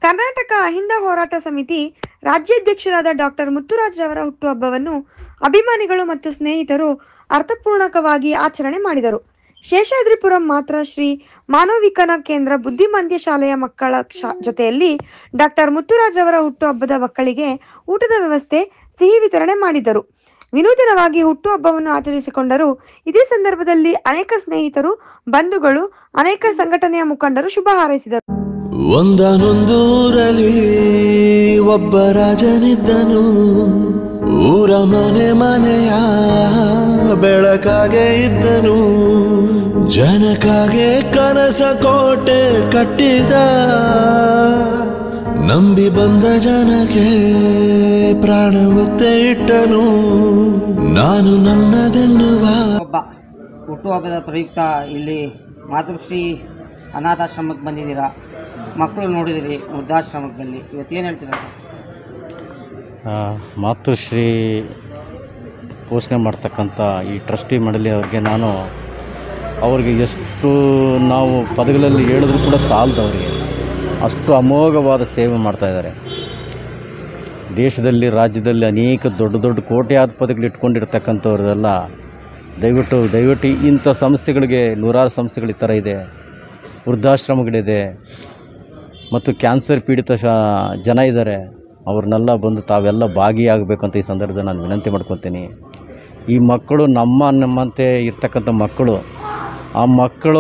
ಕರ್ನಾಟಕ ಅಹಿಂದ ಹೋರಾಟ ಸಮಿತಿ ರಾಜ್ಯಾಧ್ಯಕ್ಷರಾದ ಡಾಕ್ಟರ್ ಮುತ್ತುರಾಜ್ ರವರ ಹುಟ್ಟುಹಬ್ಬವನ್ನು ಅಭಿಮಾನಿಗಳು ಮತ್ತು ಸ್ನೇಹಿತರು ಅರ್ಥಪೂರ್ಣಕವಾಗಿ ಆಚರಣೆ ಮಾಡಿದರು ಶೇಷಾದ್ರಿಪುರಂ ಮಾತ್ರ ಶ್ರೀ ಮಾನವಿಕನ ಕೇಂದ್ರ ಬುದ್ಧಿಮಾಂದ್ಯ ಶಾಲೆಯ ಮಕ್ಕಳ ಶಾ- ಜೊತೆಯಲ್ಲಿ ಡಾಕ್ಟರ್ ಮುತ್ತುರಾಜ್ ಅವರ ಹುಟ್ಟುಹಬ್ಬದ ಮಕ್ಕಳಿಗೆ ಊಟದ ವ್ಯವಸ್ಥೆ ಸಿಹಿ ವಿತರಣೆ ಮಾಡಿದರು ವಿನೂತನವಾಗಿ ಹುಟ್ಟುಹಬ್ಬವನ್ನು ಆಚರಿಸಿಕೊಂಡರು ಇದೇ ಸಂದರ್ಭದಲ್ಲಿ ಅನೇಕ ಸ್ನೇಹಿತರು ಬಂಧುಗಳು ಅನೇಕ ಸಂಘಟನೆಯ ಮುಖಂಡರು ಶುಭ ಹಾರೈಸಿದರು ಒಂದನೊಂದೂರಲ್ಲಿ ಒಬ್ಬ ರಾಜನಿದ್ದನು ಊರ ಮನೆ ಮನೆಯ ಬೆಳಕಾಗೆ ಇದ್ದನು ಜನಕಾಗೆ ಕನಸ ಕೋಟೆ ಕಟ್ಟಿದ ನಂಬಿ ಬಂದ ಜನಕ್ಕೆ ಪ್ರಾಣ ಒತ್ತೆ ಇಟ್ಟನು ನಾನು ನನ್ನದೆನ್ನುವ ಒಬ್ಬ ಹುಟ್ಟುಹಬ್ಬದ ಪ್ರಯುಕ್ತ ಇಲ್ಲಿ ಮಾತೃಶ್ರೀ ಅನಾಥಾಶ್ರಮಕ್ಕೆ ಬಂದಿದ್ದೀರಾ ಮಕ್ಕಳು ನೋಡಿದಿರಿ ವೃದ್ಧಾಶ್ರಮದಲ್ಲಿ ಇವತ್ತೇನು ಹೇಳ್ತೀರಾ ಸರ್ ಆ, ಮಾತೃಶ್ರೀ ಪೋಷಣೆ ಮಾಡ್ತಕ್ಕಂಥ ಈ ಟ್ರಸ್ಟಿ ಮಂಡಳಿ ಅವ್ರಿಗೆ ನಾನು ಅವ್ರಿಗೆ ಎಷ್ಟು ನಾವು ಪದಗಳಲ್ಲಿ ಹೇಳಿದ್ರು ಕೂಡ ಸಾಲದು ಅವರಿಗೆ ಅಷ್ಟು ಅಮೋಘವಾದ ಸೇವೆ ಮಾಡ್ತಾಯಿದ್ದಾರೆ ದೇಶದಲ್ಲಿ ರಾಜ್ಯದಲ್ಲಿ ಅನೇಕ ದೊಡ್ಡ ದೊಡ್ಡ ಕೋಟ್ಯಾಧಿಪತಿಗಳು ಇಟ್ಕೊಂಡಿರ್ತಕ್ಕಂಥವ್ರದೆಲ್ಲ ದಯವಿಟ್ಟು ದಯವಿಟ್ಟು ಇಂಥ ಸಂಸ್ಥೆಗಳಿಗೆ ನೂರಾರು ಸಂಸ್ಥೆಗಳು ಈ ಥರ ಇದೆ ವೃದ್ಧಾಶ್ರಮಗಳಿದೆ ಮತ್ತು ಕ್ಯಾನ್ಸರ್ ಪೀಡಿತ ಶ ಜನ ಇದ್ದಾರೆ ಅವ್ರನ್ನೆಲ್ಲ ಬಂದು ತಾವೆಲ್ಲ ಭಾಗಿಯಾಗಬೇಕಂತ ಈ ಸಂದರ್ಭದಲ್ಲಿ ನಾನು ವಿನಂತಿ ಮಾಡ್ಕೊತೀನಿ ಈ ಮಕ್ಕಳು ನಮ್ಮ ನಮ್ಮಂತೆ ಇರ್ತಕ್ಕಂಥ ಮಕ್ಕಳು ಆ ಮಕ್ಕಳು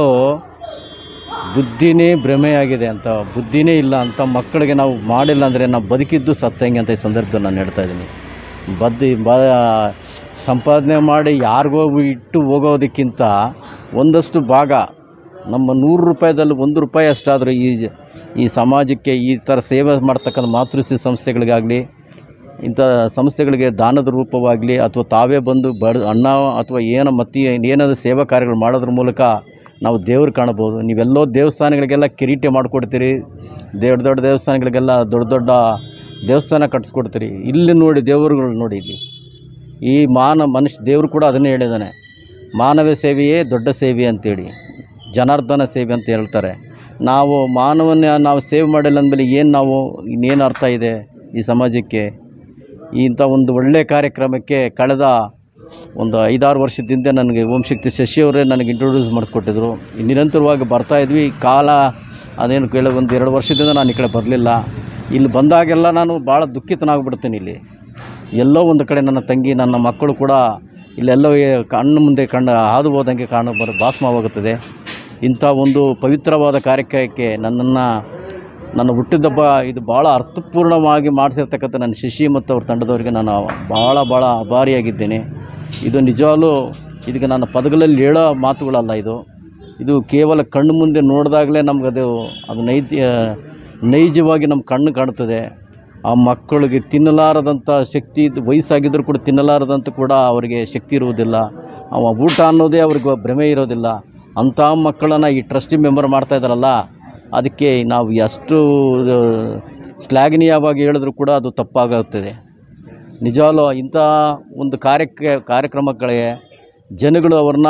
ಬುದ್ಧಿನೇ ಭ್ರಮೆಯಾಗಿದೆ ಅಂತ ಬುದ್ಧಿನೇ ಇಲ್ಲ ಅಂತ ಮಕ್ಕಳಿಗೆ ನಾವು ಮಾಡಿಲ್ಲ ಅಂದರೆ ನಾವು ಬದುಕಿದ್ದು ಸತ್ತಂಗೆ ಅಂತ ಈ ಸಂದರ್ಭದಲ್ಲಿ ನಾನು ಹೇಳ್ತಾ ಇದ್ದೀನಿ ಬದ್ದಿ ಬ ಸಂಪಾದನೆ ಮಾಡಿ ಯಾರಿಗೋ ಇಟ್ಟು ಹೋಗೋದಕ್ಕಿಂತ ಒಂದಷ್ಟು ಭಾಗ ನಮ್ಮ ನೂರು ರೂಪಾಯಿದಲ್ಲಿ ಒಂದು ರೂಪಾಯಿ ಅಷ್ಟಾದರೂ ಈ ಈ ಸಮಾಜಕ್ಕೆ ಈ ಥರ ಸೇವೆ ಮಾಡ್ತಕ್ಕಂಥ ಮಾತೃಶ್ರೀ ಸಂಸ್ಥೆಗಳಿಗಾಗಲಿ ಇಂಥ ಸಂಸ್ಥೆಗಳಿಗೆ ದಾನದ ರೂಪವಾಗಲಿ ಅಥವಾ ತಾವೇ ಬಂದು ಬಡ ಅನ್ನ ಅಥವಾ ಏನೋ ಮತ್ತೆ ಏನಾದರೂ ಸೇವಾ ಕಾರ್ಯಗಳು ಮಾಡೋದ್ರ ಮೂಲಕ ನಾವು ದೇವ್ರು ಕಾಣಬೋದು ನೀವೆಲ್ಲೋ ದೇವಸ್ಥಾನಗಳಿಗೆಲ್ಲ ಕಿರೀಟ ಮಾಡಿಕೊಡ್ತೀರಿ ದೊಡ್ಡ ದೊಡ್ಡ ದೇವಸ್ಥಾನಗಳಿಗೆಲ್ಲ ದೊಡ್ಡ ದೊಡ್ಡ ದೇವಸ್ಥಾನ ಕಟ್ಸ್ಕೊಡ್ತೀರಿ ಇಲ್ಲಿ ನೋಡಿ ದೇವರುಗಳು ನೋಡಿ ಇಲ್ಲಿ ಈ ಮಾನ ಮನುಷ್ಯ ದೇವರು ಕೂಡ ಅದನ್ನೇ ಹೇಳಿದ್ದಾನೆ ಮಾನವ ಸೇವೆಯೇ ದೊಡ್ಡ ಸೇವೆ ಅಂತೇಳಿ ಜನಾರ್ದನ ಸೇವೆ ಅಂತ ಹೇಳ್ತಾರೆ ನಾವು ಮಾನವನ್ನ ನಾವು ಸೇವೆ ಮಾಡಿಲ್ಲ ಅಂದಮೇಲೆ ಏನು ನಾವು ಇನ್ನೇನು ಅರ್ಥ ಇದೆ ಈ ಸಮಾಜಕ್ಕೆ ಇಂಥ ಒಂದು ಒಳ್ಳೆಯ ಕಾರ್ಯಕ್ರಮಕ್ಕೆ ಕಳೆದ ಒಂದು ಐದಾರು ವರ್ಷದಿಂದ ನನಗೆ ಓಂ ಶಕ್ತಿ ಶಶಿ ಅವರೇ ನನಗೆ ಇಂಟ್ರೊಡ್ಯೂಸ್ ಮಾಡಿಸ್ಕೊಟ್ಟಿದ್ರು ನಿರಂತರವಾಗಿ ಬರ್ತಾ ಇದ್ವಿ ಕಾಲ ಅದೇನು ಕೇಳ ಒಂದು ಎರಡು ವರ್ಷದಿಂದ ನಾನು ಈ ಕಡೆ ಬರಲಿಲ್ಲ ಇಲ್ಲಿ ಬಂದಾಗೆಲ್ಲ ನಾನು ಭಾಳ ದುಃಖಿತನಾಗ್ಬಿಡ್ತೀನಿ ಇಲ್ಲಿ ಎಲ್ಲೋ ಒಂದು ಕಡೆ ನನ್ನ ತಂಗಿ ನನ್ನ ಮಕ್ಕಳು ಕೂಡ ಇಲ್ಲೆಲ್ಲೋ ಏ- ಕಣ್ಣು ಮುಂದೆ ಕಂಡು ಹಾದು ಹೋದಂಗೆ ಕಾಣ ಬರ ಭಾಸ್ಮವಾಗುತ್ತದೆ ಇಂಥ ಒಂದು ಪವಿತ್ರವಾದ ಕಾರ್ಯಕ್ರಮಕ್ಕೆ ನನ್ನನ್ನು ನನ್ನ ಹುಟ್ಟಿದಬ್ಬ ಇದು ಭಾಳ ಅರ್ಥಪೂರ್ಣವಾಗಿ ಮಾಡ್ತಿರ್ತಕ್ಕಂಥ ನನ್ನ ಶಿಶಿ ಮತ್ತು ಅವ್ರ ತಂಡದವರಿಗೆ ನಾನು ಭಾಳ ಭಾಳ ಆಭಾರಿಯಾಗಿದ್ದೇನೆ ಇದು ನಿಜವಾಗ್ಲೂ ಇದಕ್ಕೆ ನನ್ನ ಪದಗಳಲ್ಲಿ ಹೇಳೋ ಮಾತುಗಳಲ್ಲ ಇದು ಇದು ಕೇವಲ ಕಣ್ಣು ಮುಂದೆ ನೋಡಿದಾಗಲೇ ನಮಗದು ಅದು ನೈತಿ ನೈಜವಾಗಿ ನಮ್ಮ ಕಣ್ಣು ಕಾಣ್ತದೆ ಆ ಮಕ್ಕಳಿಗೆ ತಿನ್ನಲಾರದಂಥ ಶಕ್ತಿ ಇದ್ದು ವಯಸ್ಸಾಗಿದ್ದರೂ ಕೂಡ ತಿನ್ನಲಾರದಂತ ಕೂಡ ಅವರಿಗೆ ಶಕ್ತಿ ಇರುವುದಿಲ್ಲ ಅವ ಊಟ ಅನ್ನೋದೇ ಅವ್ರಿಗೆ ಭ್ರಮೆ ಇರೋದಿಲ್ಲ ಅಂಥ ಮಕ್ಕಳನ್ನು ಈ ಟ್ರಸ್ಟಿ ಮೆಂಬರ್ ಮಾಡ್ತಾ ಇದ್ದಾರಲ್ಲ ಅದಕ್ಕೆ ನಾವು ಎಷ್ಟು ಆ, ಶ್ಲಾಘನೀಯವಾಗಿ ಹೇಳಿದ್ರು ಕೂಡ ಅದು ತಪ್ಪಾಗುತ್ತದೆ ನಿಜವಾಗ್ಲೂ ಇಂಥ ಒಂದು ಕಾರ್ಯಕ್ಕೆ ಕಾರ್ಯಕ್ರಮಗಳಿಗೆ ಜನಗಳು ಅವ್ರನ್ನ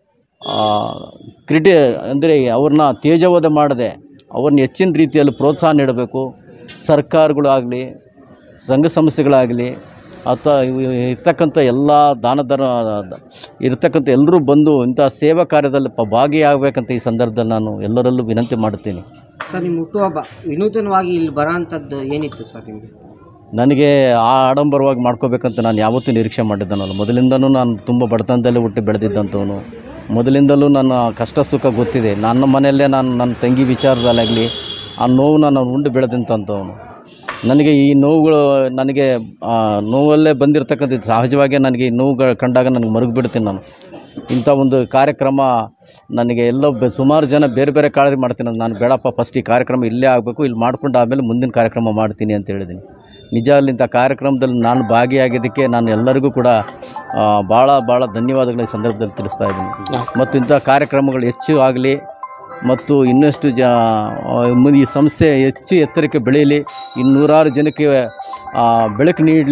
ಕ್ರಿಟಿ ಅಂದರೆ ಅವ್ರನ್ನ ತೇಜವಧ ಮಾಡದೆ ಅವ್ರನ್ನ ಹೆಚ್ಚಿನ ರೀತಿಯಲ್ಲಿ ಪ್ರೋತ್ಸಾಹ ನೀಡಬೇಕು ಸರ್ಕಾರಗಳು ಆಗಲಿ ಸಂಘ ಸಂಸ್ಥೆಗಳಾಗಲಿ ಅಥವಾ ಇವು ಇರ್ತಕ್ಕಂಥ ಎಲ್ಲ ದಾನ ಧರ್ಮ ಇರ್ತಕ್ಕಂಥ ಎಲ್ಲರೂ ಬಂದು ಇಂಥ ಸೇವಾ ಕಾರ್ಯದಲ್ಲಿ ಪ ಭಾಗಿಯಾಗಬೇಕಂತ ಈ ಸಂದರ್ಭದಲ್ಲಿ ನಾನು ಎಲ್ಲರಲ್ಲೂ ವಿನಂತಿ ಮಾಡುತ್ತೀನಿ ಸರ್ ನಿಮ್ಮ ಹುಟ್ಟುಹಬ್ಬ ವಿನೂತನವಾಗಿ ಇಲ್ಲಿ ಬರೋ ಅಂಥದ್ದು ಏನಿತ್ತು ಸರ್ ನಿಮಗೆ ನನಗೆ ಆ ಆಡಂಬರವಾಗಿ ಮಾಡ್ಕೋಬೇಕಂತ ನಾನು ಯಾವತ್ತೂ ನಿರೀಕ್ಷೆ ಮಾಡಿದ್ದನಲ್ಲ ಮೊದಲಿಂದನೂ ನಾನು ತುಂಬ ಬಡತನದಲ್ಲೇ ಹುಟ್ಟಿ ಬೆಳೆದಿದ್ದಂಥವನು ಮೊದಲಿಂದಲೂ ನನ್ನ ಕಷ್ಟ ಸುಖ ಗೊತ್ತಿದೆ ನನ್ನ ಮನೆಯಲ್ಲೇ ನಾನು ನನ್ನ ತಂಗಿ ವಿಚಾರದಲ್ಲಾಗಲಿ ಆ ನೋವನ್ನ ನಾನು ಉಂಡು ಬೆಳೆದಂಥವನು ನನಗೆ ಈ ನೋವುಗಳು ನನಗೆ ಆ, ನೋವಲ್ಲೇ ಬಂದಿರತಕ್ಕಂಥ ಸಹಜವಾಗಿ ನನಗೆ ಈ ನೋವುಗಳು ಕಂಡಾಗ ನನಗೆ ಮರುಗಿಬಿಡ್ತೀನಿ ನಾನು ಇಂಥ ಒಂದು ಕಾರ್ಯಕ್ರಮ ನನಗೆ ಎಲ್ಲೋ ಬೆ ಸುಮಾರು ಜನ ಬೇರೆ ಬೇರೆ ಕಾಳಜಿ ಮಾಡ್ತೀನಿ ನಾನು ಬೇಡಪ್ಪ ಫಸ್ಟ್ ಈ ಕಾರ್ಯಕ್ರಮ ಇಲ್ಲೇ ಆಗಬೇಕು ಇಲ್ಲಿ ಮಾಡ್ಕೊಂಡು ಆಮೇಲೆ ಮುಂದಿನ ಕಾರ್ಯಕ್ರಮ ಮಾಡ್ತೀನಿ ಅಂತ ಹೇಳಿದ್ದೀನಿ ನಿಜ ಅಲ್ಲಿ ಇಂಥ ಕಾರ್ಯಕ್ರಮದಲ್ಲಿ ನಾನು ಭಾಗಿಯಾಗಿದ್ದಕ್ಕೆ ನಾನು ಎಲ್ಲರಿಗೂ ಕೂಡ ಆ, ಭಾಳ ಭಾಳ ಧನ್ಯವಾದಗಳ ಈ ಸಂದರ್ಭದಲ್ಲಿ ತಿಳಿಸ್ತಾ ಇದ್ದೀನಿ ಮತ್ತು ಇಂಥ ಕಾರ್ಯಕ್ರಮಗಳು ಹೆಚ್ಚು ಆಗಲಿ ಮತ್ತು ಇನ್ನಷ್ಟು ಜ ಆ, ಮುಂದೆ ಈ ಸಂಸ್ಥೆ ಹೆಚ್ಚು ಎತ್ತರಕ್ಕೆ ಬೆಳೀಲಿ ಇನ್ನೂರಾರು ಜನಕ್ಕೆ ಆ, ಬೆಳಕು ನೀಡಲಿ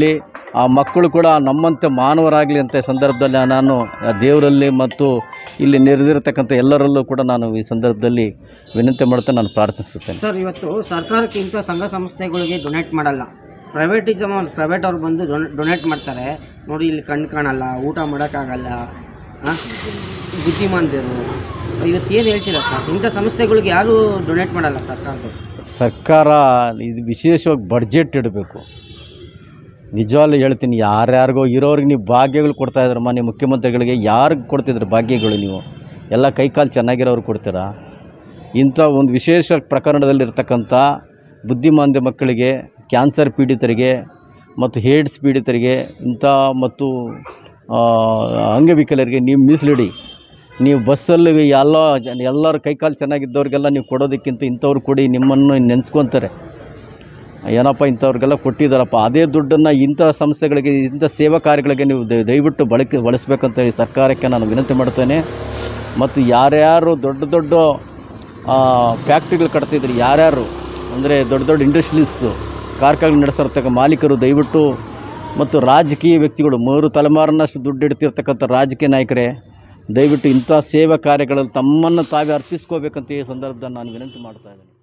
ಆ ಮಕ್ಕಳು ಕೂಡ ನಮ್ಮಂತೆ ಮಾನವರಾಗಲಿ ಅಂತ ಈ ಸಂದರ್ಭದಲ್ಲಿ ನಾನು ಆ ದೇವರಲ್ಲಿ ಮತ್ತು ಇಲ್ಲಿ ನೆರೆದಿರತಕ್ಕಂಥ ಎಲ್ಲರಲ್ಲೂ ಕೂಡ ನಾನು ಈ ಸಂದರ್ಭದಲ್ಲಿ ವಿನಂತಿ ಮಾಡ್ತಾ ನಾನು ಪ್ರಾರ್ಥಿಸುತ್ತೇನೆ ಸರ್ ಇವತ್ತು ಸರ್ಕಾರಕ್ಕಿಂತ ಸಂಘ ಸಂಸ್ಥೆಗಳಿಗೆ ಡೊನೇಟ್ ಮಾಡಲ್ಲ ಪ್ರೈವೇಟಿಸಮ್ ಪ್ರೈವೇಟ್ ಅವ್ರು ಬಂದು ಡೊನೇಟ್ ಮಾಡ್ತಾರೆ ನೋಡಿ ಇಲ್ಲಿ ಕಣ್ಣು ಕಾಣಲ್ಲ ಊಟ ಮಾಡೋಕ್ಕಾಗಲ್ಲ ಆ? ಬುದ್ಧಿಮಾಂದ್ಯರು ಇವತ್ತು ಏನು ಹೇಳ್ತೀರಾ ಸರ್ ಇಂಥ ಸಂಸ್ಥೆಗಳಿಗೆ ಯಾರೂ ಡೊನೇಟ್ ಮಾಡಲ್ಲ ಸರ್ಕಾರದವರು ಸರ್ಕಾರ ಇದು ವಿಶೇಷವಾಗಿ ಬಡ್ಜೆಟ್ ಇಡಬೇಕು ನಿಜವಾಗ್ಲೂ ಹೇಳ್ತೀನಿ ಯಾರ್ಯಾರಿಗೋ ಇರೋರಿಗೆ ನೀವು ಭಾಗ್ಯಗಳು ಕೊಡ್ತಾ ಇದ್ರಮ್ಮ ಮಾನ್ಯ ಮುಖ್ಯಮಂತ್ರಿಗಳಿಗೆ ಯಾರಿಗೆ ಕೊಡ್ತಿದ್ರು ಭಾಗ್ಯಗಳು ನೀವು ಎಲ್ಲ ಕೈಕಾಲು ಚೆನ್ನಾಗಿರೋರು ಕೊಡ್ತೀರಾ ಇಂಥ ಒಂದು ವಿಶೇಷ ಪ್ರಕರಣದಲ್ಲಿರ್ತಕ್ಕಂಥ ಬುದ್ಧಿಮಾಂದ್ಯ ಮಕ್ಕಳಿಗೆ ಕ್ಯಾನ್ಸರ್ ಪೀಡಿತರಿಗೆ ಮತ್ತು ಏಡ್ಸ್ ಪೀಡಿತರಿಗೆ ಇಂಥ ಮತ್ತು ಆ, ಅಂಗವಿಕಲರಿಗೆ ನೀವು ಮೀಸಲಿಡಿ ನೀವು ಬಸ್ಸಲ್ಲಿ ಎಲ್ಲ ಎಲ್ಲರ ಕೈಕಾಲು ಚೆನ್ನಾಗಿದ್ದವ್ರಿಗೆಲ್ಲ ನೀವು ಕೊಡೋದಕ್ಕಿಂತ ಇಂಥವ್ರು ಕೊಡಿ ನಿಮ್ಮನ್ನು ನೆನೆಸ್ಕೊತಾರೆ ಏನಪ್ಪ ಇಂಥವ್ರಿಗೆಲ್ಲ ಕೊಟ್ಟಿದ್ದಾರಪ್ಪ ಅದೇ ದುಡ್ಡನ್ನು ಇಂಥ ಸಂಸ್ಥೆಗಳಿಗೆ ಇಂಥ ಸೇವಾ ಕಾರ್ಯಗಳಿಗೆ ನೀವು ದಯ- ದಯವಿಟ್ಟು ಬಳಕೆ ಬಳಸಬೇಕಂತ ಹೇಳಿ ಸರ್ಕಾರಕ್ಕೆ ನಾನು ವಿನಂತಿ ಮಾಡ್ತೇನೆ ಮತ್ತು ಯಾರ್ಯಾರು ದೊಡ್ಡ ದೊಡ್ಡ ಫ್ಯಾಕ್ಟ್ರಿಗಳು ಕಟ್ತಿದ್ರು ಯಾರ್ಯಾರು ಅಂದರೆ ದೊಡ್ಡ ದೊಡ್ಡ ಇಂಡಸ್ಟ್ರೀಸ್ಸು ಕಾರ್ಖಾನೆ ನಡೆಸಿರ್ತಕ್ಕ ಮಾಲೀಕರು ದಯವಿಟ್ಟು ಮತ್ತು ರಾಜಕೀಯ ವ್ಯಕ್ತಿಗಳು ಮೂರು ತಲೆಮಾರಿನಷ್ಟು ದುಡ್ಡು ಇಡ್ತಿರ್ತಕ್ಕಂಥ ರಾಜಕೀಯ ನಾಯಕರೇ ದಯವಿಟ್ಟು ಇಂಥ ಸೇವಾ ಕಾರ್ಯಗಳಲ್ಲಿ ತಮ್ಮನ್ನು ತಾವೇ ಅರ್ಪಿಸ್ಕೋಬೇಕಂತ ಈ ಸಂದರ್ಭದಲ್ಲಿ ನಾನು ವಿನಂತಿ ಮಾಡ್ತಾ ಇದ್ದೀನಿ